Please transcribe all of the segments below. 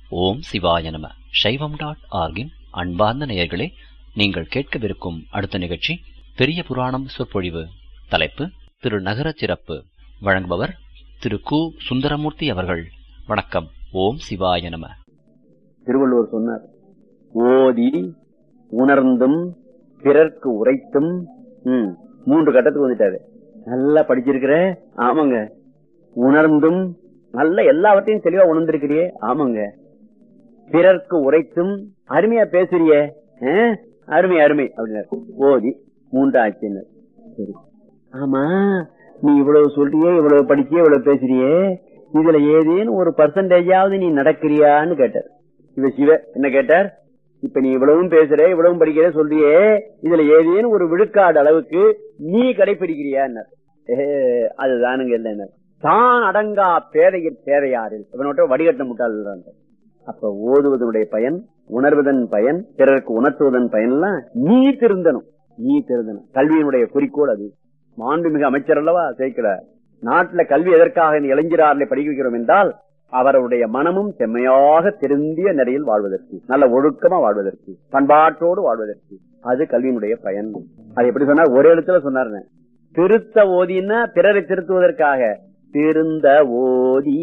ஓம் சிவாய நம சைவம் டாட் ஆர்கின் அன்பார்ந்த நேயர்களே நீங்கள் கேட்கவிருக்கும் அடுத்த நிகழ்ச்சி பெரிய புராணம் சொற்பொழிவு தலைப்பு திரு நகர சிறப்பு வழங்குபவர் திரு கு சுந்தரமூர்த்தி அவர்கள் வணக்கம் ஓம் சிவாய நம திருவள்ளுவர் சொன்னார் ஓதி உணர்ந்தும் பிறர்க்கு உரைத்தும் ம், மூன்று கட்டத்துக்கு வந்துட்டாரு நல்லா படிச்சிருக்கிற ஆமாங்க உணர்ந்தும் நல்ல எல்லாவற்றையும் தெளிவா உணர்ந்திருக்கிறியே ஆமாங்க பிறர்க்கு உரைத்தும் அருமையா பேசுறியே ஆ? அருமை அருமை அப்படின்னாரு ஓதி மூன்று ஆச்சுன்னாரு சரி ஆமா நீ இவ்வளவு சொல்றியே இவ்வளவு படிச்சியே இவ்வளவு பேசுறியே இதுல ஏதேனும் ஒரு பர்சன்டேஜாவது நீ நடக்கிறியான்னு கேட்டார் இவ சிவ என்ன கேட்டார் இப்ப நீ இவ்வளவும் பேசுற இவ்வளவும் படிக்கிற சொல்றியே இதுல ஏதேனும் ஒரு விழுக்காடு அளவுக்கு நீ கடைபிடிக்கிறியான்னார் ஏ, அதுதானுங்க இல்ல தான் அடங்கா பேதையில் பேதையாரில் இவனோட வடிகட்ட முட்டாள் அப்ப ஓதுவதனுடைய பயன் உணர்வதன் பயன் பிறருக்கு உணர்த்துவதன் பயன்லாம் நீ திருந்தணும் நீ திருந்தணும் கல்வியினுடைய குறிக்கோள் அது மாண்புமிகு அமைச்சர் அல்லவா சேர்க்கிற நாட்டுல கல்வி எதற்காக இந்த இளைஞரார்களை படிக்க வைக்கிறோம் என்றால் அவருடைய மனமும் செம்மையாக திருந்திய நிலையில் வாழ்வதற்கு நல்ல ஒழுக்கமா வாழ்வதற்கு பண்பாட்டோடு வாழ்வதற்கு அது கல்வியினுடைய பயன் அது எப்படி சொன்னார் ஒரே இடத்துல சொன்னாருன்னு திருத்த ஓதின்னா பிறரை திருத்துவதற்காக திருந்த ஓதி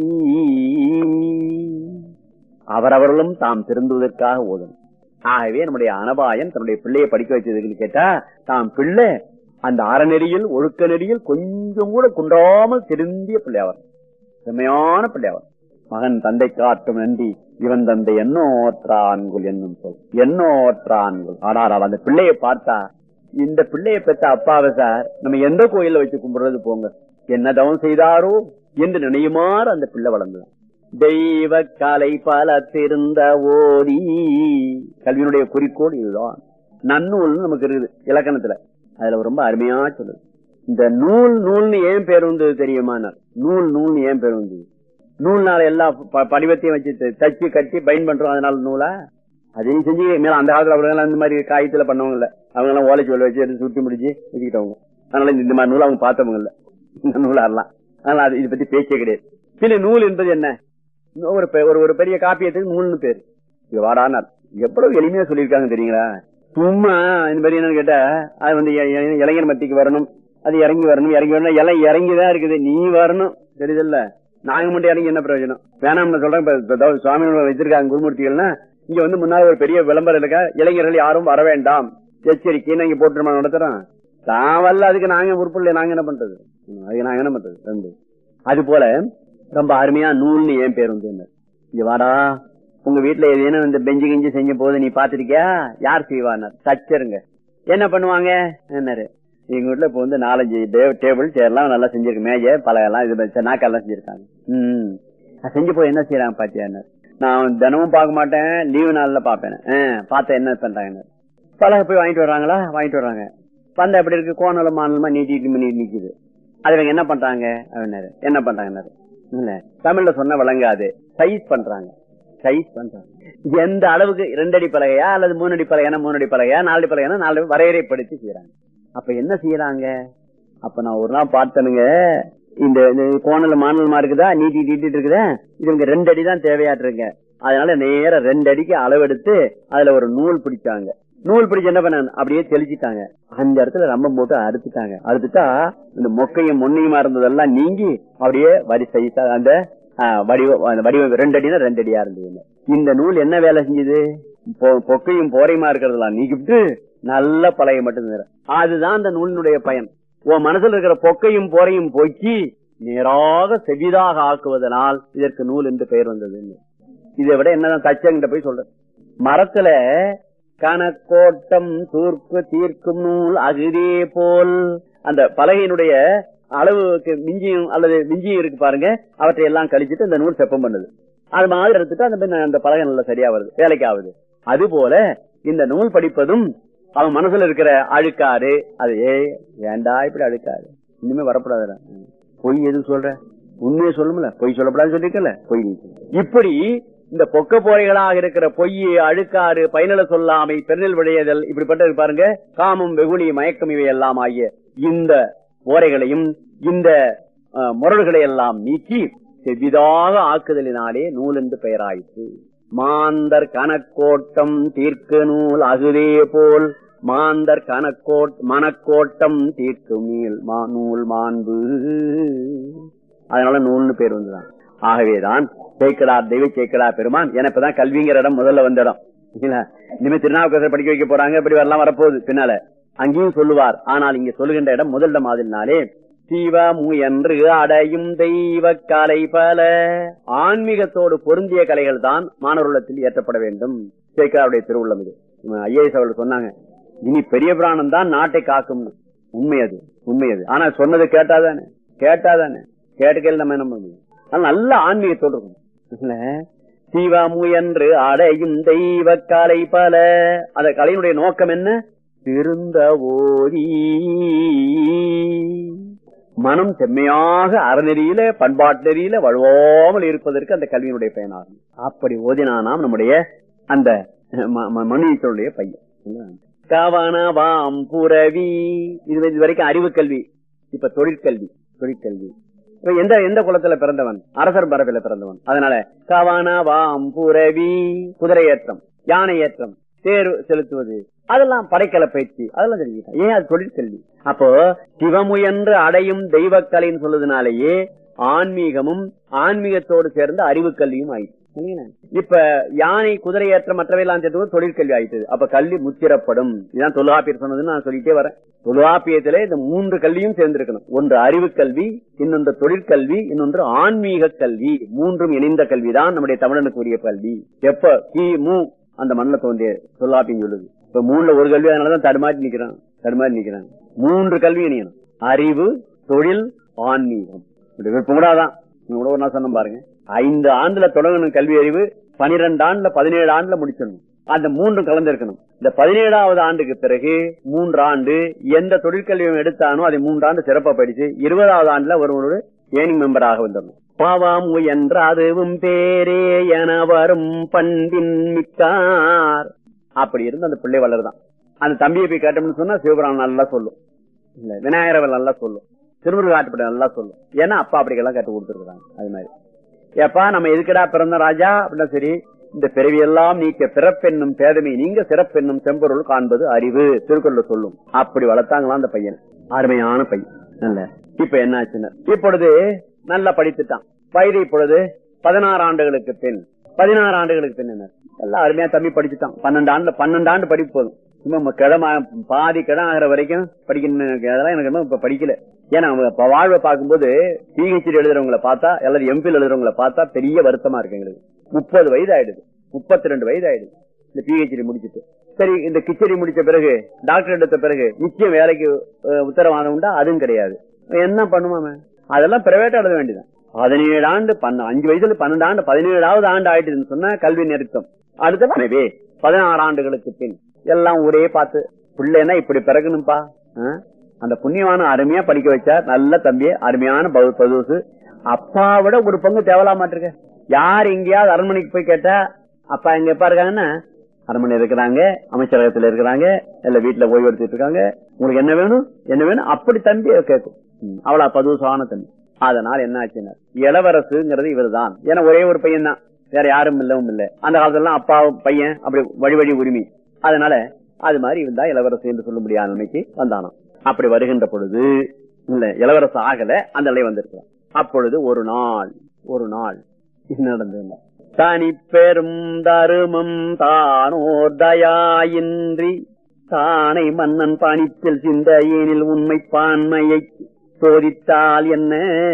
அவரவர்களும் தாம் திருந்துவதற்காக ஓதணும் ஆகவே நம்முடைய அனபாயன் தன்னுடைய பிள்ளையை படிக்க வச்சதுன்னு கேட்டா தாம் பிள்ளை அந்த அறநெறியில் ஒழுக்க நெறியில் கொஞ்சம் கூட குன்றாமல் திருந்திய பிள்ளையாவர் செம்மையான பிள்ளையாவர் மகன் தந்தை காட்டும் நன்றி இவன் தந்தை எண்ணோற்றான்குள் என்னும் சொல் எண்ணோற்றான்குள் ஆனால் அந்த பிள்ளையை பார்த்தா இந்த பிள்ளையை பெற்ற அப்பாவை சார் நம்ம எந்த கோயில்ல வச்சு கும்பிடுறது போங்க என்ன தவம் செய்தாரோ என்று நினையுமாறு அந்த பிள்ளை வளர்ந்தது தெய்வ கலை பல திருந்த ஓடி கல்வியினுடைய குறிக்கோள் இதுதான் நன்னூல் நமக்கு இருக்குது இலக்கணத்துல அதுல ரொம்ப அருமையா சொல்லுது இந்த நூல் நூல்னு ஏன் பேர் வந்தது தெரியுமா நூல் நூல்னு ஏன் பேர் வந்தது நூல்னால எல்லா ப- படிவத்தையும் வச்சு த- தச்சு கட்டி பைன் பண்றோம் அதனால நூலா அதையும் செஞ்சு மேல அந்த காலத்துல அவங்க எல்லாம் இந்த மாதிரி காயத்துல பண்ணவங்க இல்ல அவங்க எல்லாம் ஓலைச்சுவல் வச்சு எடுத்து சுட்டி முடிச்சு வச்சுக்கிட்டவங்க அதனால இந்த மாதிரி நூல் அவங்க பார்த்தவங்க இல்ல இந்த நூலாரெல்லாம் அதனால அது இதை பத்தி பேச்சே கிடையாது பின்ன நூல் என்பது என்ன ஒரு பெ- ஒரு ஒரு பெரிய காப்பியத்துக்கு நூல்னு பேரு இது வாடானார் எவ்வளவு எளிமையா சொல்லியிருக்காங்க தெரியுங்களா சும்மா இந்த மாதிரி என்னன்னு கேட்டா அது வந்து இ- இ- இளைஞர் மத்திக்கு வரணும் அது இறங்கி வரணும் இறங்கி வரணும் எல்லாம் இறங்கிதான் இருக்குது நீ வரணும் தெரியுதுல்ல நாங்க மட்டும் இறங்கி என்ன பிரயோஜனம் வேணாம்னு சொல்றேன் இப்ப- இப்ப ஏதாவது சுவாமி வச்சிருக்காங்க குருமூர்த்திகள்னா இங்க வந்து முன்னாடி ஒரு பெரிய விளம்பரம் இருக்கா இளைஞர்கள் யாரும் வர வேண்டாம் எச்சரிக்கைன்னு இங்க போட்டு நடத்துறோம் தான் வரல அதுக்கு நாங்க உறுப்பில்லை நாங்க என்ன பண்றது ம், அதுக்கு நாங்க என்ன பண்றது ரெண்டு அது போல ரொம்ப அருமையா நூல்னு ஏன் பேர் வந்து இங்க வாடா உங்க வீட்டுல ஏதேனும் இந்த பெஞ்சு கிஞ்சு செஞ்ச போது நீ பாத்திருக்கியா யார் செய்வானார் தச்சருங்க என்ன பண்ணுவாங்க என்னாரு எங்க வீட்டுல இப்ப வந்து நாலஞ்சு டே- டேபிள் சேர்லாம் நல்லா செஞ்சிருக்கு மேஜை பலகெல்லாம் இது மாதிரி நாக்கெல்லாம் செஞ்சிருக்காங்க ம் அது செஞ்சு போய் என்ன செய்யறாங்க பாத்தியா நான் தினமும் பார்க்க மாட்டேன் லீவு நாள்ல பாப்பேன் பார்த்தா என்ன பண்றாங்க பலகை போய் வாங்கிட்டு வர்றாங்களா வாங்கிட்டு வர்றாங்க வந்தா எப்படி இருக்கு கோணல மாநிலமா நீட்டிட்டு நீட்டி நிக்குது அது இவங்க என்ன பண்றாங்க அப்படின்னாரு என்ன பண்றாங்கன்னாரு இல்ல தமிழ்ல சொன்ன விளங்காது சைஸ் பண்றாங்க சைஸ் பண்றாங்க எந்த அளவுக்கு ரெண்டடி பலகையா அல்லது மூணடி பலகைனா மூணடி பலகையா நாலடி பலகைனா நாலு வரையறைப்படுத்தி செய்யறாங்க அப்ப என்ன செய்யறாங்க அப்ப நான் ஒரு நாள் பார்த்தனுங்க இந்த இந்த கோணல மாநிலமா இருக்குதா நீட்டி நீட்டிட்டு இருக்குதா இது இவங்க ரெண்டு அடி தான் தேவையாட்டுருங்க அதனால நேர ரெண்டு அடிக்கு அளவெடுத்து அதுல ஒரு நூல் பிடிச்சாங்க நூல் பிடிச்சு என்ன பண்ண அப்படியே தெளிச்சிட்டாங்க அந்த இடத்துல ரம்பம் போட்டு அறுத்துட்டாங்க அறுத்துட்டா இந்த மொக்கையும் முன்னையுமா இருந்ததெல்லாம் நீங்கி அப்படியே வரிசை அந்த ஆ, வடிவம் அந்த வடிவம் ரெண்டு அடினா ரெண்டு அடியா இருந்தது இந்த நூல் என்ன வேலை செஞ்சது பொ- பொக்கையும் போரையுமா இருக்கிறதெல்லாம் நீக்கிவிட்டு நல்ல பழைய மட்டும் தரும். அதுதான் அந்த நூலினுடைய பயன் உன் மனசுல இருக்கிற பொக்கையும் போரையும் போக்கி நேராக செவிதாக ஆக்குவதனால் இதற்கு நூல் என்று பெயர் வந்தது இதை விட என்னதான் தச்சங்கிட்ட போய் சொல்ற மரத்துல கணக்கோட்டம் தூர்க்கு தீர்க்கும் நூல் அகுதே போல் அந்த பலகையினுடைய அளவுக்கு மிஞ்சியும் அல்லது மிஞ்சியும் இருக்கு பாருங்க அவற்றை எல்லாம் கழிச்சிட்டு இந்த நூல் செப்பம் பண்ணுது அது மாதிரி எடுத்துட்டு அந்த பின்ன அந்த பலகை நல்லா சரியா வருது வேலைக்கு ஆகுது அது போல இந்த நூல் படிப்பதும் அவன் மனசுல இருக்கிற அழுக்காறு அது ஏ ஏண்டா இப்படி அழுக்காறு இனிமே வரப்படாதுடா பொய் எது சொல்ற உண்மையை சொல்லுமில்ல பொய் சொல்லப்படாதுன்னு சொல்லிருக்கல பொய் நீ சொல்லு. இப்படி இந்த பொக்க போரைகளாக இருக்கிற பொய் அழுக்காறு பயனில சொல்லாமை பெருநெல் விளையதல் இப்படிப்பட்டது பாருங்க காமம் வெகுளி மயக்கம் இவை எல்லாம் ஆகிய இந்த போரைகளையும் இந்த அஹ், முரல்களை எல்லாம் நீக்கி செவ்விதாக ஆக்குதலினாலே நூல் என்று பெயராயிற்று மாந்தர் கணக்கோட்டம் தீர்க்க நூல் அகுதே போல் மாந்தர் கணக்கோட் மனக்கோட்டம் தீர்க்கு மீள் மா நூல் மாண்பு அதனால நூல்னு பேர் வந்துதான் ஆகவேதான் சேக்கடார் தெய்வ சேக்கடார் பெருமான் எனப்பதான் கல்விங்கிற இடம் முதல்ல வந்த இடம் இல்லைங்களா? இனிமே திருநாவுக்கரசர் படிக்க வைக்க போறாங்க இப்படி வரலாம் வரப்போகுது பின்னால அங்கேயும் சொல்லுவார் ஆனால் இங்க சொல்லுகின்ற இடம் முதலிடம் மாதிரினாலே சிவ முயன்று அடையும் தெய்வ கலை பல ஆன்மீகத்தோடு பொருந்திய கலைகள் தான் மாணவர்களிடத்தில் ஏற்றப்பட வேண்டும் சேக்கராருடைய திருவுள்ளம் இது ஐஏஎஸ் அவர்கள் சொன்னாங்க இனி பெரிய பிராணம் தான் நாட்டை காக்கும் உண்மை அது உண்மை அது ஆனா சொன்னது கேட்டாதானே கேட்டாதானே கேட்டுக்கையில் நம்ம என்ன பண்ண முடியும் ஆனா நல்ல ஆன்மீகத்தோடு இருக்கும் இல்ல? சிவ முயன்று அடையும் தெய்வ கலை பல அந்த கலையினுடைய நோக்கம் என்ன திருந்த ஓரி மனம் செம்மையாக அறநெறியில பண்பாட்டு நெறியில வழுவாமல் இருப்பதற்கு அந்த கல்வியினுடைய பயனாகும் அப்படி ஓதினானாம் நம்முடைய அந்த மனுஷனுடைய பையன் கவனவாம் புரவி இது இது வரைக்கும் அறிவு கல்வி இப்ப தொழிற்கல்வி தொழிற்கல்வி இப்ப எந்த எந்த குலத்துல பிறந்தவன் அரசர் பரப்பில பிறந்தவன் அதனால கவனவாம் புரவி குதிரை ஏற்றம் யானை ஏற்றம் தேர் செலுத்துவது அதெல்லாம் படைக்கல பயிற்சி அதெல்லாம் தெரிஞ்சுக்கிட்டான் ஏன் அது தொழிற்கல்வி அப்போ சிவமுயன்று அடையும் தெய்வக்கலைன்னு சொல்றதுனாலேயே ஆன்மீகமும் ஆன்மீகத்தோடு சேர்ந்த அறிவு கல்வியும் ஆயிடுச்சு சரிங்களா? இப்ப யானை குதிரை ஏற்ற மற்றவையெல்லாம் சேர்த்து தொழிற்கல்வி ஆயிட்டது அப்ப கல்வி முத்திரப்படும் இதான் தொல்காப்பியர் சொன்னதுன்னு நான் சொல்லிட்டே வரேன் தொல்காப்பியத்திலே இந்த மூன்று கல்வியும் சேர்ந்திருக்கணும் ஒன்று அறிவு கல்வி இன்னொன்று தொழிற்கல்வி இன்னொன்று ஆன்மீக கல்வி மூன்றும் இணைந்த கல்விதான் நம்முடைய தமிழனுக்கு உரிய கல்வி எப்ப கி மு அந்த மண்ணில் தோன்றிய தொல்காப்பியம் சொல்லுது இப்ப மூணுல ஒரு கல்வி அதனாலதான் தடுமாற்றி நிக்கிறான் தடுமாறி நிக்கிறான் மூன்று கல்வி இணையணும் அறிவு தொழில் ஆன்மீகம் இப்படி விருப்பம் கூட ஒரு நாள் சொன்ன பாருங்க ஐந்து ஆண்டுல தொடங்கணும் கல்வி அறிவு பனிரெண்டு ஆண்டுல பதினேழு ஆண்டுல முடிச்சிடணும் அந்த மூன்றும் கலந்திருக்கணும் இந்த பதினேழாவது ஆண்டுக்கு பிறகு மூன்று ஆண்டு எந்த தொழிற்கல்வியும் எடுத்தானோ அதை மூன்றாண்டு சிறப்பா படிச்சு இருபதாவது ஆண்டுல ஒரு ஏனிங் மெம்பராக வந்துடணும் பாவாம் என்ற அதுவும் பேரே என வரும் பண்பின் மிக்கார் அப்படி இருந்து அந்த பிள்ளை வளருதான் அந்த தம்பியை போய் கேட்டோம்னு சொன்னா சிவபுராணம் நல்லா சொல்லும் இல்ல விநாயகரவல் நல்லா சொல்லும் திருமுருக ஆட்டுப்படை நல்லா சொல்லும் ஏன்னா அப்பா அப்படிக்கெல்லாம் கற்றுக் கொடுத்துருக்காங்க அது மாதிரி ஏப்பா நம்ம எதுக்கடா பிறந்த ராஜா அப்படின்னா சரி இந்த பிறவி எல்லாம் நீக்க பிறப்பென்னும் பேதமை நீங்க சிறப்பென்னும் செம்பொருள் காண்பது அறிவு திருக்குறள் சொல்லும் அப்படி வளர்த்தாங்களாம் அந்த பையன் அருமையான பையன் நல்ல இப்ப என்ன ஆச்சுன்னா இப்பொழுது நல்லா படித்துட்டான் வயது இப்பொழுது பதினாறு ஆண்டுகளுக்கு பின் பதினாறு ஆண்டுகளுக்கு பின் என்ன எல்லாம் அருமையா தம்பி படிச்சுட்டான் பன்னெண்டு ஆண்டுல பன்னெண்டு ஆண்டு படிப்பு போதும் சும்மா கிழமை பாதி கிழம் ஆகிற வரைக்கும் படிக்கணும் அதெல்லாம் எனக்கு இன்னும் இப்ப படிக்கல ஏன்னா அவங்க இப்ப வாழ்வை பார்க்கும்போது பிஹெச்டி எழுதுறவங்களை பார்த்தா எல்லாரும் எம்பில் எழுதுறவங்களை பார்த்தா பெரிய வருத்தமா இருக்கு எங்களுக்கு முப்பது வயது ஆயிடுது முப்பத்தி ரெண்டு வயது ஆயிடுது இந்த பிஹெச்டி முடிச்சிட்டு சரி இந்த கிச்சடி முடிச்ச பிறகு டாக்டர் எடுத்த பிறகு நிச்சயம் வேலைக்கு அஹ், உத்தரவாதம் உண்டா அதுவும் கிடையாது என்ன பண்ணுமாம அதெல்லாம் பிரைவேட்டா எழுத வேண்டியதான் பதினேழு ஆண்டு பண்ண அஞ்சு வயசுல பன்னெண்டு ஆண்டு பதினேழாவது ஆண்டு ஆயிட்டுதுன்னு சொன்னா கல்வி நிறுத்தம் அடுத்த எனவே பதினாறு ஆண்டுகளுக்கு பின் எல்லாம் ஒரே பார்த்து பிள்ளைன்னா இப்படி பிறக்கணும்பா ஆ? அந்த புண்ணியமான அருமையா படிக்க வச்சா நல்ல தம்பிய அருமையான பகு- பதுசு அப்பா விட ஒரு பங்கு தேவலாமாட்டிருக்க யார் எங்கேயாவது அரண்மனைக்கு போய் கேட்டா அப்பா எங்க எப்பா இருக்காங்கன்னா அரண்மனை இருக்கிறாங்க அமைச்சரகத்துல இருக்கிறாங்க இல்ல வீட்டுல ஓய்வு எடுத்துட்டு இருக்காங்க உங்களுக்கு என்ன வேணும் என்ன வேணும் அப்படி தம்பி கேட்கும் ம், அவ்வளவு பதுசான தம்பி அதனால என்ன ஆச்சுன்னா இளவரசுங்கிறது இவர்தான் ஏன்னா ஒரே ஒரு பையன் தான் வேற யாரும் இல்லவும் இல்ல அந்த காலத்துல அப்பா பையன் அப்படி வழி வழி உரிமை அதனால அது மாதிரி இருந்தா இளவரசு என்று சொல்ல முடியாத நிலைமைக்கு வந்தானாம் அப்படி வருகின்ற பொழுது இல்ல இளவரசு ஆகல அந்த நிலை வந்திருக்கிறான் அப்பொழுது ஒரு நாள் ஒரு நாள் இது நடந்தது தனி பெரும் தருமம் தானோர் தயாயின்றி தானை மன்னன் பணித்தில் சிந்தையேனில் உண்மை பான்மையை சோதித்தால் என்ன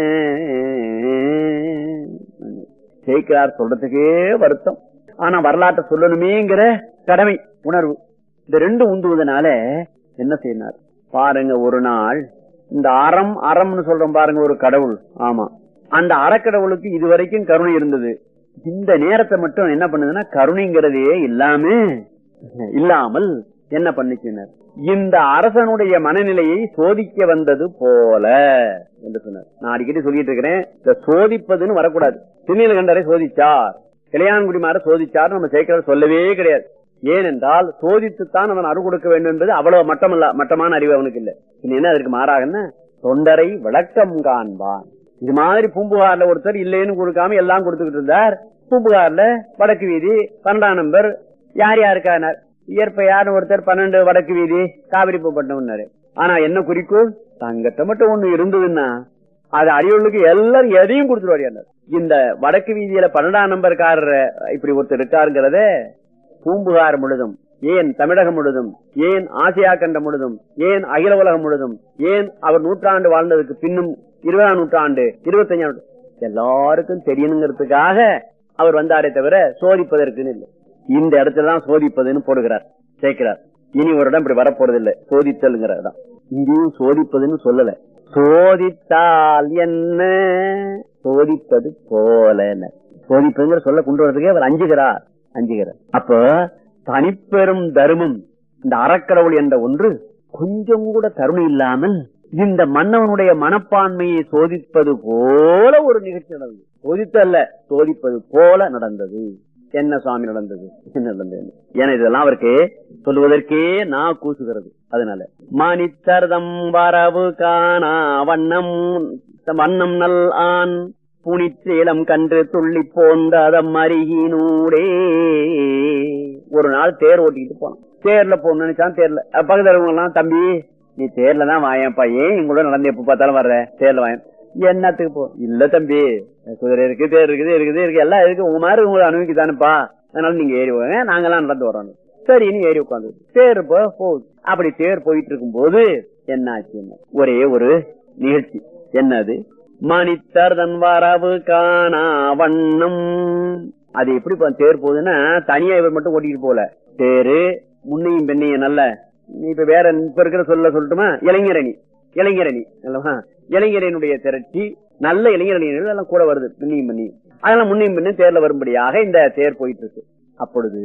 ஜெயிக்கிறார் சொல்றதுக்கே வருத்தம் ஆனா வரலாற்றை சொல்லணுமேங்கிற கடமை உணர்வு இந்த ரெண்டும் உந்துவதனால என்ன செய்யினார் பாருங்க ஒரு நாள் இந்த அறம் அறம்னு சொல்றோம் பாருங்க ஒரு கடவுள் ஆமா அந்த அறக்கடவுளுக்கு இதுவரைக்கும் கருணை இருந்தது இந்த நேரத்தை மட்டும் என்ன பண்ணுதுன்னா கருணைங்கிறதே இல்லாம இல்லாமல் என்ன பண்ணுச்சுனர் இந்த அரசனுடைய மனநிலையை சோதிக்க வந்தது போல என்று சொன்னார் நான் அடிக்கடி சொல்லிட்டு இருக்கிறேன் இந்த சோதிப்பதுன்னு வரக்கூடாது திருநீலகண்டரை சோதிச்சார் கிளையான்குடி மாற சோதிச்சார் நம்ம சேர்க்கிறார் சொல்லவே கிடையாது ஏனென்றால் சோதித்துத்தான் அவன் அருள் கொடுக்க வேண்டும் என்பது அவ்வளவு மட்டமல்ல மட்டமான அறிவு அவனுக்கு இல்ல பின்ன என்ன அதற்கு மாறாகன்னா தொண்டரை விளக்கம் காண்பான் இது மாதிரி பூம்புகார்ல ஒருத்தர் இல்லைன்னு கொடுக்காம எல்லாம் கொடுத்துக்கிட்டு இருந்தார் பூம்புகார்ல வடக்கு வீதி பன்னெண்டாம் நம்பர் யார் யாருக்கானார் இயற்பையார் ஒருத்தர் பன்னெண்டு வடக்கு வீதி காவிரி பூப்பட்டினம்னாரு ஆனா என்ன குறிக்கோள் தங்கத்தை மட்டும் ஒண்ணு இருந்ததுன்னா அது அடியோளுக்கு எல்லாரும் எதையும் கொடுத்துருவாரு இந்த வடக்கு வீதியில பன்னெண்டாம் நம்பர்காரர் இப்படி ஒருத்தர் இருக்காருங்கிறத பூம்புகார் முழுதும் ஏன் தமிழகம் முழுதும் ஏன் ஆசியா கண்டம் முழுதும் ஏன் அகில உலகம் முழுதும் ஏன் அவர் நூற்றாண்டு வாழ்ந்ததுக்கு பின்னும் இருபதாம் நூற்றாண்டு இருபத்தஞ்சாம் நூற்றாண்டு எல்லாருக்கும் தெரியணுங்கிறதுக்காக அவர் வந்தாரே தவிர சோதிப்பதற்குன்னு இல்லை இந்த இடத்துல தான் சோதிப்பதுன்னு போடுகிறார் சேர்க்கிறார் இனி ஒரு இடம் இப்படி வரப்போறது இல்லை சோதித்தல்ங்கிறது தான் இங்கேயும் சோதிப்பதுன்னு சொல்லல சோதித்தால் என்ன சோதிப்பது போல சோதிப்பதுங்கிற சொல்ல கொண்டு வரதுக்கே அவர் அஞ்சுகிறார் அஞ்சுகிறார் அப்ப தனிப்பெரும் தர்மம் இந்த அறக்கடவுள் என்ற ஒன்று கொஞ்சம் கூட கருணை இல்லாமல் இந்த மன்னவனுடைய மனப்பான்மையை சோதிப்பது போல ஒரு நிகழ்ச்சி நடந்தது சோதித்தல்ல சோதிப்பது போல நடந்தது என்ன சுவாமி நடந்தது என்ன நடந்தது ஏன்னா இதெல்லாம் அவருக்கு சொல்லுவதற்கே நான் கூசுகிறது அதனால மணித்தர்தம் வரவு காணா வண்ணம் வண்ணம் நல் ஆண் புனிச்சேலம் கன்று துள்ளி போந்ததம் அருகினூடே ஒரு நாள் தேர் ஓட்டிக்கிட்டு போனான் தேர்ல போகணும்னு நினைச்சான் தேர்ல பக்கத்துல இருக்கவங்க எல்லாம் தம்பி நீ தேர்ல தான் வாயப்பா ஏன் எங்களோட நடந்து எப்ப பார்த்தாலும் வர்ற தேர்ல வாயன் என்னத்துக்கு போ இல்ல தம்பி குதிரை இருக்கு தேர் இருக்குது இருக்குது இருக்கு எல்லாம் இருக்கு உங்க மாதிரி உங்களை அனுபவிக்குதானுப்பா அதனால நீங்க ஏறி போங்க நாங்கெல்லாம் நடந்து வரோம் சரி நீ ஏறி உட்காந்து தேர் போகுது அப்படி தேர் போயிட்டு இருக்கும் போது என்ன ஆச்சு ஒரே ஒரு நிகழ்ச்சி என்னது மணித்தர்தன் வரவு காணா வண்ணம் அது எப்படி தேர் போகுதுன்னா தனியா இவர் மட்டும் ஓட்டிட்டு போல தேரு முன்னையும் பெண்ணையும் நல்ல இப்ப வேற இப்ப இருக்கிற சொல்ல சொல்லட்டுமா இளைஞரணி இளைஞரணி அல்லவா இளைஞரனுடைய திரட்சி நல்ல இளைஞரணிகள் எல்லாம் கூட வருது பின்னியும் பண்ணி அதெல்லாம் முன்னையும் பின்னும் தேர்ல வரும்படியாக இந்த தேர் போயிட்டு இருக்கு அப்பொழுது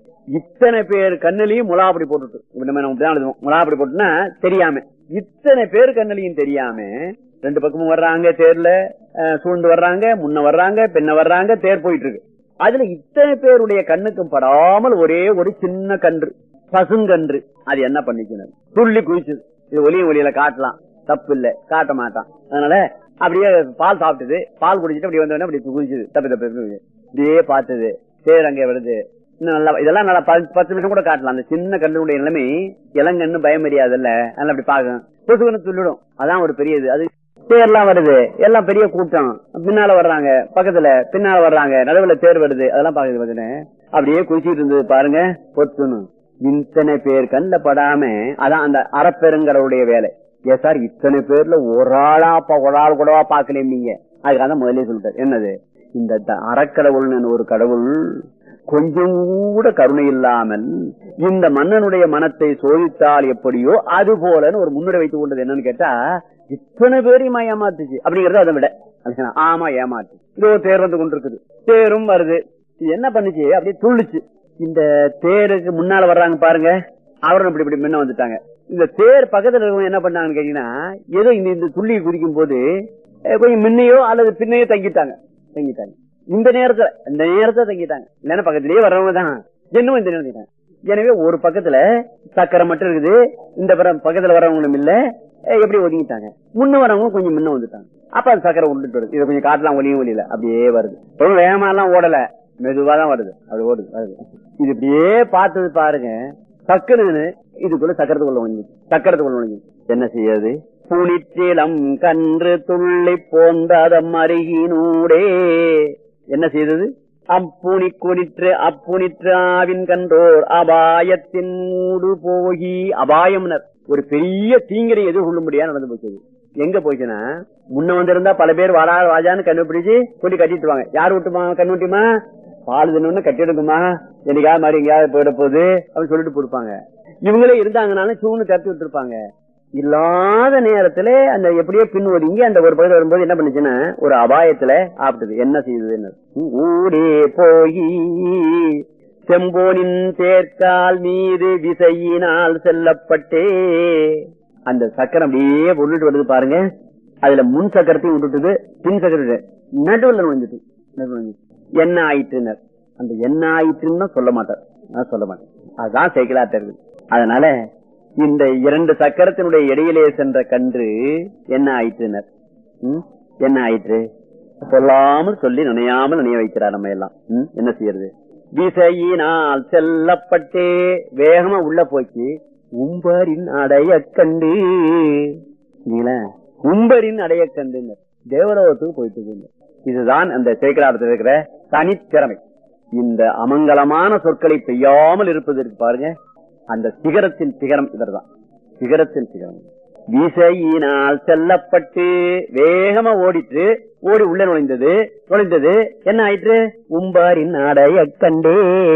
இத்தனை பேர் கண்ணிலையும் முலாப்படி போட்டுட்டு முலாப்படி போட்டுனா தெரியாம இத்தனை பேர் கண்ணிலையும் தெரியாம ரெண்டு பக்கமும் வர்றாங்க தேர்ல சூழ்ந்து வர்றாங்க முன்ன வர்றாங்க பின்ன வர்றாங்க தேர் போயிட்டு இருக்கு அதுல இத்தனை பேருடைய கண்ணுக்கும் படாமல் ஒரே ஒரு சின்ன கன்று பசுங்கன்று அது என்ன பண்ணிக்கணும் துள்ளி குதிச்சது இது ஒலியும் ஒலியில காட்டலாம் தப்பு இல்ல காட்ட மாட்டான் அதனால அப்படியே பால் சாப்பிட்டது பால் குடிச்சிட்டு அப்படி வந்தோடனே அப்படி குதிச்சது தப்பு தப்பு இப்படியே பார்த்தது தேர் அங்கே வருது இன்னும் நல்லா இதெல்லாம் நல்லா பத்து நிமிஷம் கூட காட்டலாம் அந்த சின்ன கண்ணுடைய நிலைமை இளங்கன்னு பயம் இல்ல அதனால அப்படி பாக்கும் கொசுகன்னு துள்ளிடும் அதான் ஒரு பெரிய இது அது தேர்லாம் வருது எல்லாம் பெரிய கூட்டம் பின்னால வர்றாங்க பக்கத்துல பின்னால வர்றாங்க நடுவுல தேர் வருது அதெல்லாம் பாக்குது பாத்தீங்க அப்படியே குதிச்சிட்டு இருந்தது பாருங்க பொத்துணும் இத்தனை பேர் கண்ணில் படாம அதான் அந்த அறப்பெருங்கடவுடைய வேலை ஏ சார் இத்தனை பேர்ல ஒரு ஆளா ஒரு ஆள் கூடவா பாக்கல நீங்க அதுக்காக முதலே சொல்லிட்டார் என்னது இந்த அறக்கடவுள்னு ஒரு கடவுள் கொஞ்சம் கூட கருணை இல்லாமல் இந்த மன்னனுடைய மனத்தை சோதித்தால் எப்படியோ அது போலன்னு ஒரு முன்னுரை வைத்துக் கொண்டது என்னன்னு கேட்டா இத்தனை பேரையும் ஏமாத்துச்சு அப்படிங்கறது அதை விட ஆமா ஏமாத்து இதோ தேர் வந்து கொண்டிருக்குது தேரும் வருது இது என்ன பண்ணுச்சு அப்படியே துள்ளுச்சு இந்த தேருக்கு முன்னால வர்றாங்க பாருங்க அவரும் இப்படி இப்படி முன்ன வந்துட்டாங்க இந்த தேர் பக்கத்துல இருக்கவங்க என்ன பண்ணாங்கன்னு கேட்டீங்கன்னா ஏதோ இந்த இந்த துள்ளியை குடிக்கும் போது கொஞ்சம் முன்னையோ அல்லது பின்னையோ தங்கிட்டாங்க தங்கிட்டாங்க இந்த நேரத்துல இந்த நேரத்துல தங்கிட்டாங்க இல்லன்னா பக்கத்திலேயே வர்றவங்க தான் என்னவும் இந்த நேரம் எனவே ஒரு பக்கத்துல சக்கரை மட்டும் இருக்குது இந்த பக்கத்துல வர்றவங்களும் இல்ல எப்படி ஒதுங்கிட்டாங்க முன்ன வரவங்க கொஞ்சம் முன்ன வந்துட்டாங்க அப்ப அது சக்கரை உண்டுட்டு வருது இதை கொஞ்சம் காட்டலாம் ஒளியும் ஒளியில அப்படியே வருது ரொம்ப வேகமா எல்லாம் ஓடல மெதுவா தான் வருது அது ஓடுது வருது இது இப்படியே பார்த்தது பாருங்க சக்கரன்னு இதுக்குள்ள சக்கரத்துக்குள்ள ஒழிஞ்சு சக்கரத்துக்குள்ள ஒழிஞ்சு என்ன செய்யாது புனிச்சிலம் கன்று துள்ளி போந்ததம் அருகினூடே என்ன செய்தது அப்புனி குடிற்று அப்புனிற்று ஆவின் கன்றோர் அபாயத்தின் மூடு போகி அபாயம்னர் ஒரு பெரிய தீங்கிரை எதிர்கொள்ளும்படியா நடந்து போச்சு எங்க போச்சுன்னா முன்ன வந்திருந்தா பல பேர் வாடா வாஜான்னு கண்டுபிடிச்சு கொண்டு கட்டிட்டு வாங்க யார் விட்டுமா கண்ணுட்டிமா பால் தின்னு கட்டிடுக்குமா என்னைக்காவது மாதிரி எங்கேயாவது போயிட போகுது அப்படின்னு சொல்லிட்டு கொடுப்பாங்க இவங்களே இருந்தாங்கனாலும் சூழ்ந்து தட்டி விட்டுருப்பாங்க இல்லாத நேரத்துல அந்த எப்படியோ பின் ஒதுங்கி அந்த ஒரு பகுதி வரும்போது என்ன பண்ணுச்சுன்னா ஒரு அபாயத்துல ஆப்பிட்டது என்ன செய்யுதுன்னு ஊரே போய் செம்போனின் தேர்க்கால் மீது விசையினால் செல்லப்பட்டே அந்த சக்கரம் அப்படியே உருட்டு வருது பாருங்க அதுல முன் சக்கரத்தையும் விட்டுட்டுது பின் சக்கரம் நடுவில் நுழைஞ்சிட்டு என்ன ஆயிட்டுனர் அந்த என்ன ஆயிட்டுன்னு சொல்ல மாட்டார் சொல்ல மாட்டேன் அதுதான் சைக்கிளாட்ட இருக்குது அதனால இந்த இரண்டு சக்கரத்தினுடைய இடையிலே சென்ற கன்று என்ன ஆயிட்டுனர் என்ன ஆயிற்று சொல்லாமல் சொல்லி நினையாமல் நினைய வைக்கிறார் நம்ம எல்லாம் ம், என்ன செய்யறது விசையினால் செல்லப்பட்டே வேகமா உள்ள போச்சு உம்பரின் அடைய கண்டு நீங்களா, உம்பரின் அடைய கண்டு தேவலோகத்துக்கு போயிட்டு இருக்குது. இதுதான் அந்த சேக்கலாரத்தில் இருக்கிற தனித்திறமை இந்த அமங்கலமான சொற்களை பெய்யாமல் இருப்பதற்கு பாருங்க அந்த சிகரத்தின் சிகரம் இவர்தான் சிகரத்தின் சிகரம் விசையினால் செல்லப்பட்டு வேகமா ஓடிட்டு ஓடி உள்ள நுழைந்தது நுழைந்தது என்ன ஆயிற்று உம்பாரின் அடைய கண்டே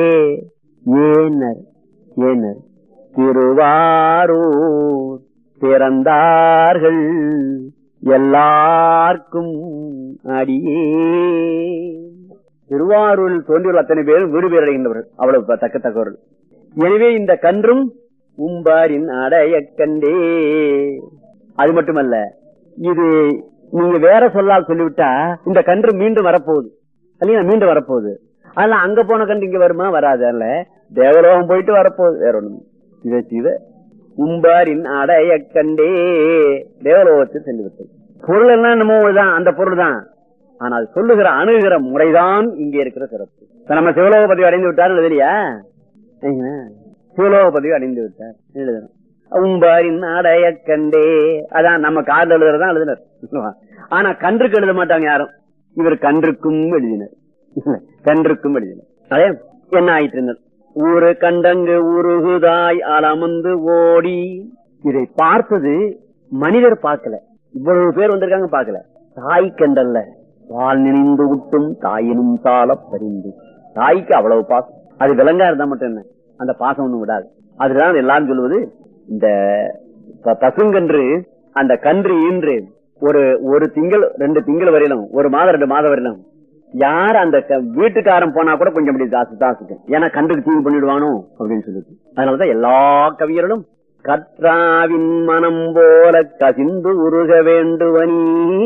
ஏனர் ஏனர் திருவாரூர் பிறந்தார்கள் எல்லாருக்கும் அடியே திருவாரூரில் தோன்றியுள்ள அத்தனை பேரும் வீடு பேர் அடைகின்றவர்கள் அவ்வளவு தக்க தக்கவர்கள் எனவே இந்த கன்றும் உம்பாரின் அடைய கண்டே அது மட்டுமல்ல இது நீங்க வேற சொல்லால் சொல்லிவிட்டா இந்த கன்று மீண்டும் வரப்போகுது இல்லையா மீண்டும் வரப்போகுது அதனால அங்க போன கன்று இங்க வருமா வராது அதனால தேவலோகம் போயிட்டு வரப்போகுது வேற ஒண்ணு இதை செய்த உம்பாரின் அடைய கண்டே தேவலோகத்தில் சென்று விட்டது பொருள் எல்லாம் நம்ம தான் அந்த பொருள் தான் ஆனால் சொல்லுகிற அணுகிற முறைதான் இங்கே இருக்கிற சிறப்பு இப்ப நம்ம சிவலோக பதிவு அடைந்து விட்டார் எழுதலையா சரிங்களா? சிவலோக பதிவு அடைந்து விட்டார் எழுதணும் உம்பாரின் அடைய கண்டே அதான் நம்ம கார்ல எழுதுறதான் எழுதினர் ஆனா கன்றுக்கு எழுத மாட்டாங்க யாரும் இவர் கன்றுக்கும் எழுதினர் கன்றுக்கும் எழுதினர் அதே என்ன ஆயிட்டு இருந்தார் ஊரு கண்டங்கு உருகுதாய் அலமந்து ஓடி இதை பார்த்தது மனிதர் பார்க்கல இவ்வளவு பேர் வந்திருக்காங்க பார்க்கல தாய் கண்டல்ல பால் நினைந்து விட்டும் தாயினும் சால பரிந்து தாய்க்கு அவ்வளவு பாசம் அது விலங்கா இருந்தா மட்டும் என்ன அந்த பாசம் ஒண்ணும் விடாது அதுதான் எல்லாரும் சொல்லுவது இந்த ப- பசுங்கன்று அந்த கன்று ஈன்று ஒரு ஒரு திங்கள் ரெண்டு திங்கள் வரையிலும் ஒரு மாதம் ரெண்டு மாதம் வரையிலும் யார் அந்த க- வீட்டுக்காரன் போனா கூட கொஞ்சம் அப்படி தாசு தாசுக்கும் ஏன்னா கன்றுக்கு தீங்கு பண்ணிடுவானோ அப்படின்னு சொல்லிட்டு அதனாலதான் எல்லா கவியர்களும் கற்றாவின் மனம் போல கசிந்து உருக வேண்டுவனி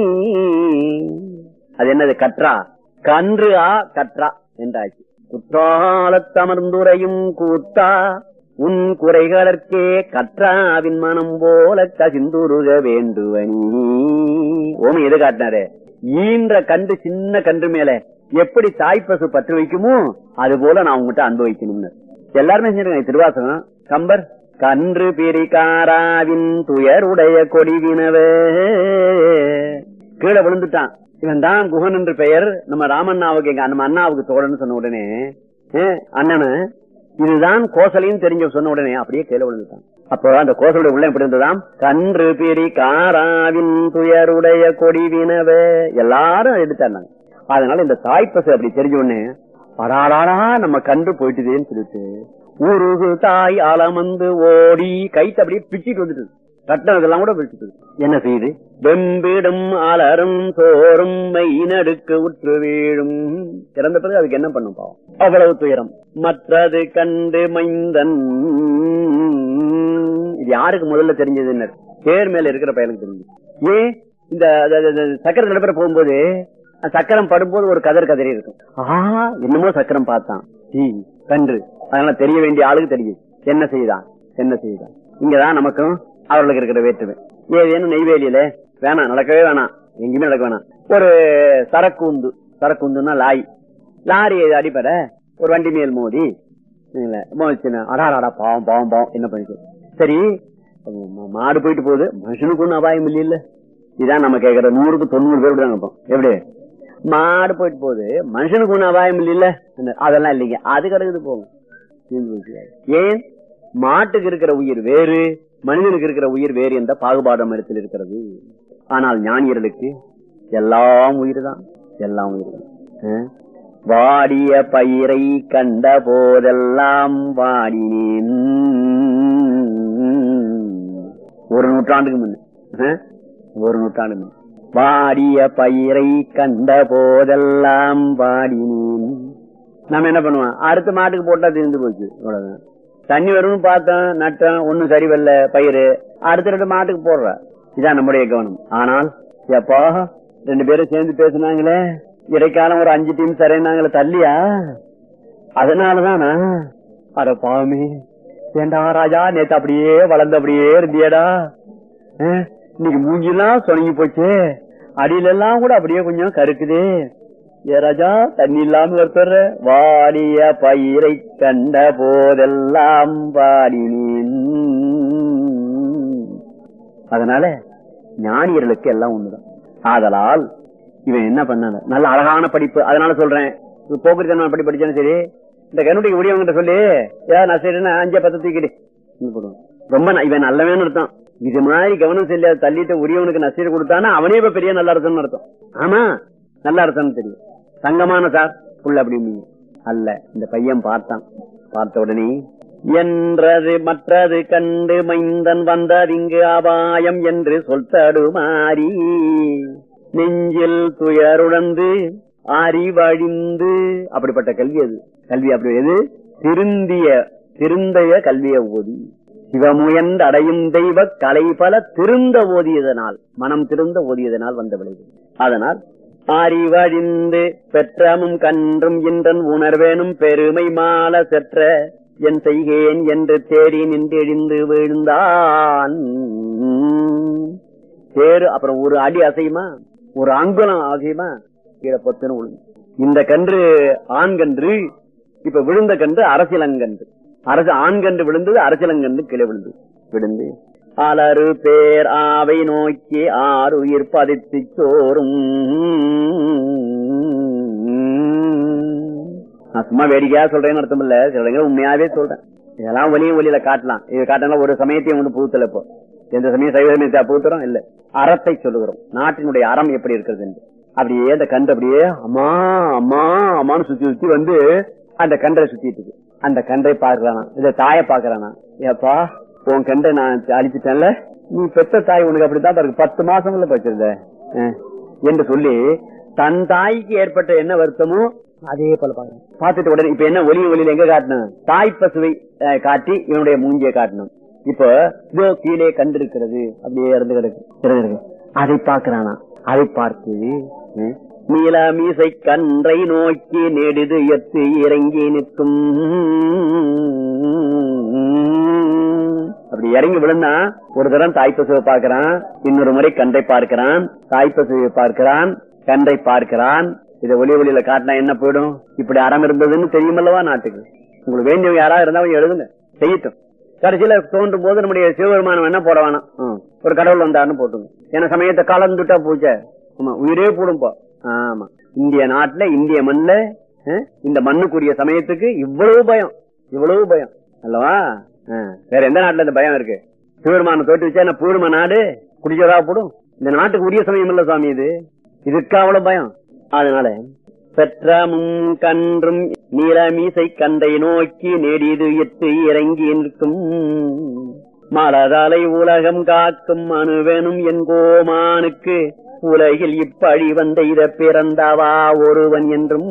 அது என்னது கற்றா கன்று ஆ கற்றா என்றாச்சு குற்றாலத்தமர்ந்துரையும் கூத்தா உன் குறைகளற்கே கற்றாவின் மனம் போல கசிந்துருக வேண்டுவனி ஓமை எது காட்டினாரு ஈன்ற கன்று சின்ன கன்று மேல எப்படி தாய்ப்பசு பற்று வைக்குமோ அது போல நான் உங்ககிட்ட அன்பு வைக்கணும்னு எல்லாருமே செஞ்சிருக்காங்க திருவாசகம் கம்பர் கன்று பிரிகாராவின் துயருடைய கொடிவினவே கீழே விழுந்துட்டான் இவன் தான் குகன் என்று பெயர் நம்ம ராமண்ணாவுக்கு எங்க நம்ம அண்ணாவுக்கு தோழன்னு சொன்ன உடனே அஹ், அண்ணனு இதுதான் கோசலையும் தெரிஞ்ச சொன்ன உடனே அப்படியே கீழே விழுந்துட்டான் அப்போ அந்த கோசலுடைய உள்ள எப்படி இருந்ததாம் கன்று பிரி காராவின் துயருடைய கொடிவினவே எல்லாரும் எடுத்தாங்க அதனால இந்த தாய்ப்பசு அப்படி தெரிஞ்ச உடனே அடாடாடா நம்ம கன்று போயிட்டுதேன்னு சொல்லிட்டு உருகு தாய் அலமந்து ஓடி கைத்து அப்படியே பிச்சிட்டு வந்துட்டு கட்டம் இதெல்லாம் கூட பிடிச்சிட்டு என்ன செய்யுது வெம்பிடும் அலரும் சோறும் மை நடுக்கு உற்று வீழும் இறந்த பிறகு அதுக்கு என்ன பண்ணும் பாவம் அவ்வளவு துயரம் மற்றது கண்டு மைந்தன் இது யாருக்கு முதல்ல தெரிஞ்சதுன்னு தேர் மேல இருக்கிற பையனுக்கு தெரிஞ்சு ஏன் இந்த அத- அத- அத சக்கரம் நடைபெற போகும்போது அந்த சக்கரம் படும்போது ஒரு கதர் கதறி இருக்கும் ஆ என்னமோ சக்கரம் பார்த்தான் சீ, கன்று அதனால தெரிய வேண்டிய ஆளுக்கு தெரியும் என்ன செய்தான் என்ன செய்தான் இங்கதான் நமக்கும் அவர்களுக்கு இருக்கிற வேற்றுமை ஏதேனும் நெய்வேலியில வேணாம் நடக்கவே வேணாம் எங்கேயுமே நடக்க வேணாம் ஒரு சரக்கு உந்து சரக்கு உந்துன்னா லாய் லாரி அடிப்பட ஒரு வண்டி மேல் மோதி இல்ல, மோதிச்சுன்னா, அடாடாடா பாவம் பாவம் பாவம் என்ன பண்ணிட்டு சரி ம- மாடு போயிட்டு போகுது மனுஷனுக்கு ஒண்ணும் அபாயம் இல்ல இதான் நம்ம கேக்குற நூறுக்கு தொண்ணூறு பேர் விடுறாங்க இப்போ எப்படி மாடு போயிட்டு போகுது மனுஷனுக்கு ஒண்ணும் அபாயம் இல்ல அதெல்லாம் இல்லைங்க அது கிடக்குது போகும் தீர்ந்து போச்சு. ஏன் மாட்டுக்கு இருக்கிற உயிர் வேறு மனிதனுக்கு இருக்கிற உயிர் வேறு என்ற பாகுபாடு மரத்தில் இருக்கிறது ஆனால் ஞானியர்களுக்கு எல்லாம் உயிர் தான் எல்லாம் உயிர் தான் அஹ்? வாடிய பயிரை கண்ட போதெல்லாம் வாடினேன் ஒரு நூற்றாண்டுக்கு முன்ன அஹ்? ஒரு நூற்றாண்டுக்கு முன்ன வாடிய பயிரை கண்ட போதெல்லாம் வாடினேன் நம்ம என்ன பண்ணுவோம் அடுத்த மாட்டுக்கு போட்டா தீர்ந்து போச்சு அவ்வளவுதான் தண்ணி வரும்னு பார்த்தோம் நட்டோம் ஒண்ணும் சரி வரல பயிர் அடுத்த ரெண்டு மாட்டுக்கு போடுற இதான் நம்முடைய கவனம் ஆனால் எப்பா ரெண்டு பேரும் சேர்ந்து பேசுனாங்களே இடைக்காலம் ஒரு அஞ்சு டீம் சரினாங்களே தள்ளியா அதனாலதானா அட பாவமே ஏண்டா ராஜா நேத்து அப்படியே வளர்ந்து அப்படியே இருந்தியடா அஹ், இன்னைக்கு மூஞ்சிலாம் சொனங்கி போச்சு அடியில எல்லாம் கூட அப்படியே கொஞ்சம் கருக்குதே ஏ ராஜா தண்ணி இல்லாம ஒருத்தர் வாடிய பயிரை கண்ட போதெல்லாம் பாடினேன் அதனால ஞானியர்களுக்கு எல்லாம் ஒண்ணுதான் ஆதலால் இவன் என்ன பண்ணான நல்ல அழகான படிப்பு அதனால சொல்றேன் போக்குவரத்து படி படிச்சாலும் சரி இந்த கண்ணுடைய உடையவங்கிட்ட சொல்லி ஏன் நான் சரி அஞ்சே பத்து தூக்கிடு போடுவான் ரொம்ப ந- இவன் நல்லவன்னு அர்த்தம் இது மாதிரி கவனம் செல்ல தள்ளிட்டு உரியவனுக்கு நசீர் கொடுத்தானா அவனே இப்ப பெரிய நல்ல அர்த்தம்னு அர்த்தம் ஆமா நல்ல அர்த்தம்னு தெரியும் தங்கமான சார் புள்ள அப்படின்னு அல்ல இந்த பையன் பார்த்தான் பார்த்த உடனே என்றது மற்றது கண்டு மைந்தன் வந்ததிங்கு அபாயம் என்று சொல் தடுமாறி நெஞ்சில் துயருடந்து அறிவழிந்து அப்படிப்பட்ட கல்வி அது கல்வி அப்படி எது திருந்திய திருந்தைய கல்விய ஓதி சிவமுயன்று அடையும் தெய்வ கலை பல திருந்த ஓதியதனால் மனம் திருந்த ஓதியதனால் வந்த விளைவு அதனால் அறிவழிந்து பெற்றமும் கன்றும் இன்றன் உணர்வேனும் பெருமை மால செற்ற என் செய்கேன் என்று தேடி நின்று எழுந்து விழுந்தான் தேரு அப்புறம் ஒரு அடி அசையுமா ஒரு அங்குலம் அசையுமா கீழே பொத்துன்னு விழுந்து இந்த கன்று ஆண் கன்று இப்ப விழுந்த கன்று அரசியலங்கன்று அரசு ஆண் கன்று விழுந்தது அரசியலங்கன்று கீழே விழுந்து விழுந்து அலறு பேர் ஆவை நோக்கி ஆறு உயிர் பதித்து சோறும் நான் சும்மா வேடிக்கையா சொல்றேன்னு அர்த்தம் இல்ல சில இடங்கள் உண்மையாவே சொல்றேன் இதெல்லாம் ஒலியும் ஒலியில காட்டலாம் இது காட்டினா ஒரு சமயத்தையும் வந்து புகுத்தல இப்போ எந்த சமயம் சைவ சமயத்தை புகுத்துறோம் இல்ல அறத்தை சொல்லுகிறோம் நாட்டினுடைய அறம் எப்படி இருக்கிறது என்று அப்படியே அந்த கன்று அப்படியே அம்மா அம்மா அம்மான்னு சுத்தி சுத்தி வந்து அந்த கன்றை சுத்திட்டு இருக்கு அந்த கன்றை பாக்குறானா இந்த தாயை பாக்குறானா ஏப்பா உன் கன்றை நான் அழிச்சிட்டேன்ல நீ பெத்த தாய் உனக்கு அப்படித்தான் பாருக்கு பத்து மாசம்ல வச்சிருந்த அஹ், என்று சொல்லி தன் தாய்க்கு ஏற்பட்ட என்ன வருத்தமோ அதே போல பாருங்க பார்த்துட்டு உடனே இப்ப என்ன ஒலி ஒலியில எங்க காட்டணும் தாய் பசுவை அஹ், காட்டி இவனுடைய மூஞ்சியை காட்டணும் இப்போ இதோ கீழே கண்டிருக்கிறது அப்படியே இறந்து கிடக்கு இறந்து கிடக்கு அதை பார்க்கறானா அதை பார்த்து ம், நீல மீசை கன்றை நோக்கி நெடுது எத்து இறங்கி நிற்கும் அப்படி இறங்கி விழுந்தா ஒரு தரம் தாய் பசுவை பார்க்கிறான் இன்னொரு முறை கன்றை பார்க்கிறான் தாய் பசுவை பார்க்கிறான் கன்றை பார்க்கிறான் இதை ஒளி ஒளியில காட்டினா என்ன போயிடும் இப்படி அறம் இருந்ததுன்னு தெரியுமல்லவா நாட்டுக்கு உங்களுக்கு வேண்டியவங்க யாராவது இருந்தா அவங்க எழுதுங்க செய்யட்டும் கடைசியில தோன்றும் போது நம்முடைய சிவபெருமானம் என்ன போட வேணாம் ம். ஒரு கடவுள் வந்தாருன்னு போட்டுங்க ஏன்னா சமயத்தை கலந்துட்டா பூஜை ஆமா உயிரே போடும்பா ஆமா இந்திய நாட்டுல இந்திய மண்ணுல அஹ், இந்த மண்ணுக்குரிய சமயத்துக்கு இவ்வளவு பயம் இவ்வளவு பயம் அல்லவா அஹ், வேற எந்த நாட்டுல இந்த பயம் இருக்கு சிவபெருமான தோட்டு வச்சா என்ன பூர்ம நாடு குடிச்சதா போடும் இந்த நாட்டுக்கு உரிய சமயம் இல்ல சாமி இது இதுக்கு அவ்வளவு பயம் அதனால பெற்றமும் கன்றும் நீலமீசை கண்டை நோக்கி நெடிது எட்டு இறங்கி நிற்கும் மலதலை உலகம் காக்கும் அணுவெனும் என் கோமானுக்கு உலகில் இப்பழி வந்த இத பிறந்தவா ஒருவன் என்றும்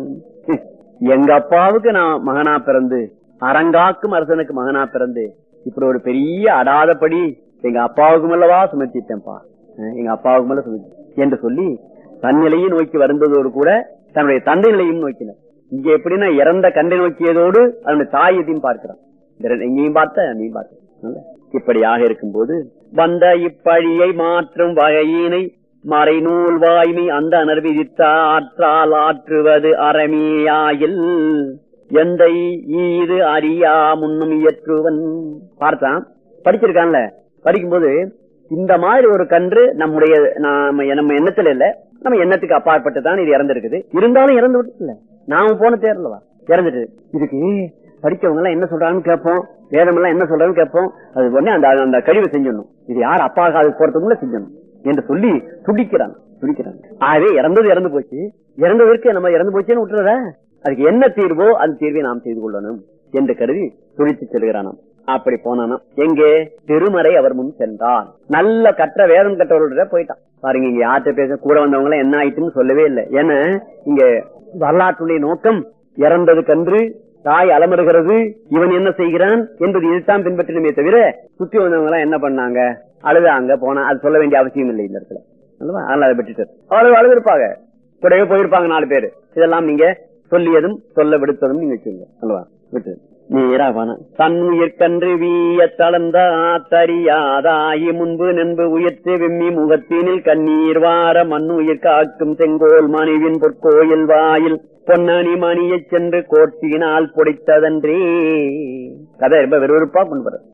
எங்க அப்பாவுக்கு நான் மகனா பிறந்து அரங்காக்கும் அரசனுக்கு மகனா பிறந்து இப்படி ஒரு பெரிய அடாதபடி எங்க அப்பாவுக்கும் அல்லவா சுமத்திட்டேன்ப்பா அஹ் எங்க அப்பாவுக்கும் அல்ல சுமத்தி என்று சொல்லி தன்னிலையும் நோக்கி வருந்ததோடு கூட தன்னுடைய தந்தை நிலையும் நோக்கினார் இங்க எப்படின்னா இறந்த கண்டை நோக்கியதோடு அதனுடைய தாயத்தையும் பார்க்கிறான் இந்த ரெண்டு- இங்கேயும் பார்த்த அங்கேயும் பார்த்த நல்ல. இப்படியாக இருக்கும்போது வந்த இப்பழியை மாற்றும் வகையினை மறைநூல் வாய்மை அந்த அனர்விதித்த ஆற்றால் ஆற்றுவது அறமேயாயில் எந்தை ஈது அறியா முன்னும் இயற்றுவன் பார்த்தான் படிச்சிருக்கான்ல படிக்கும்போது இந்த மாதிரி ஒரு கன்று நம்முடைய நாம நம்ம எண்ணத்துல இல்ல நம்ம எண்ணத்துக்கு அப்பாற்பட்டு தான் இது இறந்திருக்குது இருந்தாலும் இறந்து விட்டு இல்ல நாம போன தேர்லவா இறந்துட்டு இதுக்கு படிச்சவங்க எல்லாம் என்ன சொல்றாங்கன்னு கேட்போம் வேதம் எல்லாம் என்ன சொல்றாங்கன்னு கேட்போம் அது உடனே அந்த அந்த கழிவு செஞ்சிடணும் இது யார் அப்பா காது போறதுக்குள்ள செஞ்சணும் என்று சொல்லி துடிக்கிறான் துடிக்கிறான் ஆகவே இறந்தது இறந்து போச்சு இறந்ததற்கு நம்ம இறந்து போச்சுன்னு விட்டுறத அதுக்கு என்ன தீர்வோ அந்த தீர்வை நாம் செய்து கொள்ளணும் என்று கருதி துடித்து செல்கிறானாம் அப்படி போனானாம் எங்கே திருமறை அவர் முன் சென்றான் நல்ல கற்ற வேதம் கற்றவர்கள போயிட்டான் பாருங்க இங்க யார்கிட்ட பேச கூட வந்தவங்க எல்லாம் என்ன ஆயிட்டுன்னு சொல்லவே இல்லை ஏன்னா இங்க வரலாற்றுடைய நோக்கம் இறந்தது கன்று தாய் அலமருகிறது இவன் என்ன செய்கிறான் என்பது இதுதான் பின்பற்றினமே தவிர சுத்தி வந்தவங்க எல்லாம் என்ன பண்ணாங்க அழுதாங்க போனா அது சொல்ல வேண்டிய அவசியம் இல்லை இந்த இடத்துல அல்லவா? அதனால அதை விட்டுட்டு அவ்வளவு அழுது இருப்பாங்க கூடவே போயிருப்பாங்க நாலு பேர் இதெல்லாம் நீங்க சொல்லியதும் சொல்ல விடுத்ததும் நீங்க வச்சுங்க அல்லவா விட்டு நீராவான தன் உயிர்கன்று வீய தளர்ந்த ஆத்தறியாதாயி முன்பு நண்பு உயிர்த்து விம்மி முகத்தினில் கண்ணீர் வார மண் உயிர் காக்கும் செங்கோல் மணிவின் பொற்கோயில் வாயில் பொன்னணி மணியைச் சென்று கோட்டினால் பொடித்ததன்றே கதை ரொம்ப விறுவிறுப்பா கொண்டு வர